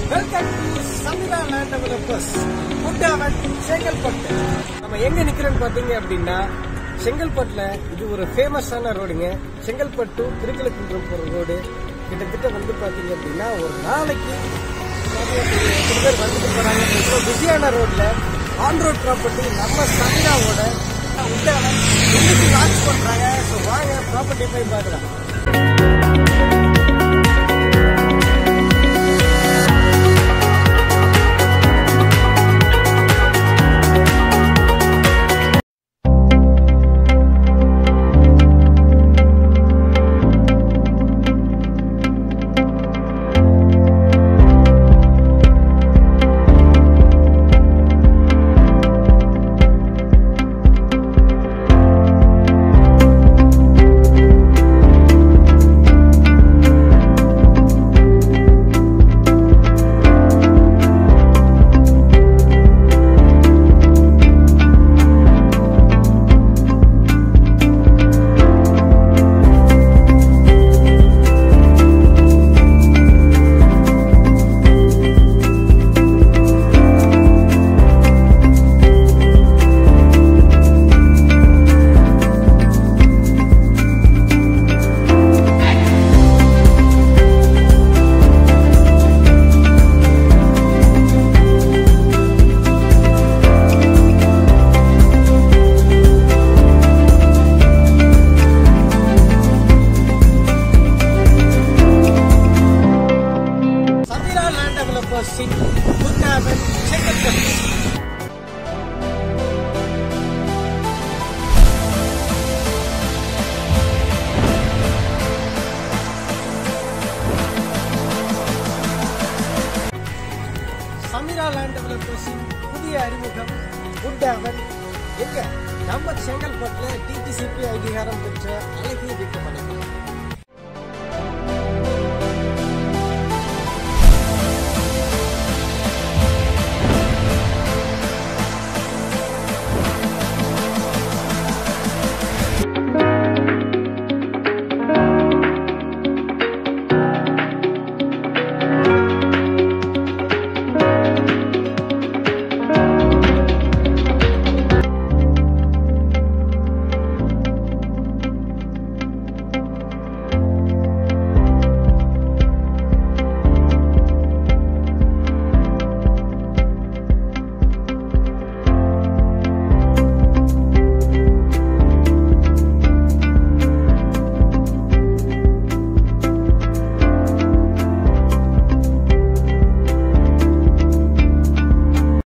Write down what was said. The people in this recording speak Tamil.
welcome to Samira Land Developers புட்டாவன் செங்கல்பட்டு நம்ம எங்க நிக்கிறோம்னு பாத்தீங்க அப்படின்னா செங்கல்பட்டுல இது ஒரு ஃபேமஸான ரோடுங்க செங்கல்பட்டு திருக்கலக்குன்றம் போற ரோடு கிட்டத்தட்ட வந்து பாத்தீங்க அப்படின்னா ஒரு நாளைக்கு எத்தனை பேர் வந்துட்டு போறாங்க ரொம்ப பிஸியான ரோட்ல ஆன் ரோட் ப்ராப்பர்ட்டி நம்ம சமிராவோட உட்டாவன் இன்னைக்கு லான்ச் பண்றாங்க ஸோ வாங்க ப்ராப்பர்ட்டி போய் பார்க்கலாம் சமிரா லேண்ட் டெவலப்பர்ஸின் புத்தாவன் செங்கல்பட்டு சமிரா லேண்ட் டெவலப்பர்ஸின் புதிய அறிமுகம் புட்டாவன் எங்க நம்ம செங்கல்பட்டுல டிடிசிபி அங்கீகாரம் பெற்ற அழகிய வீட்டு மனைகள்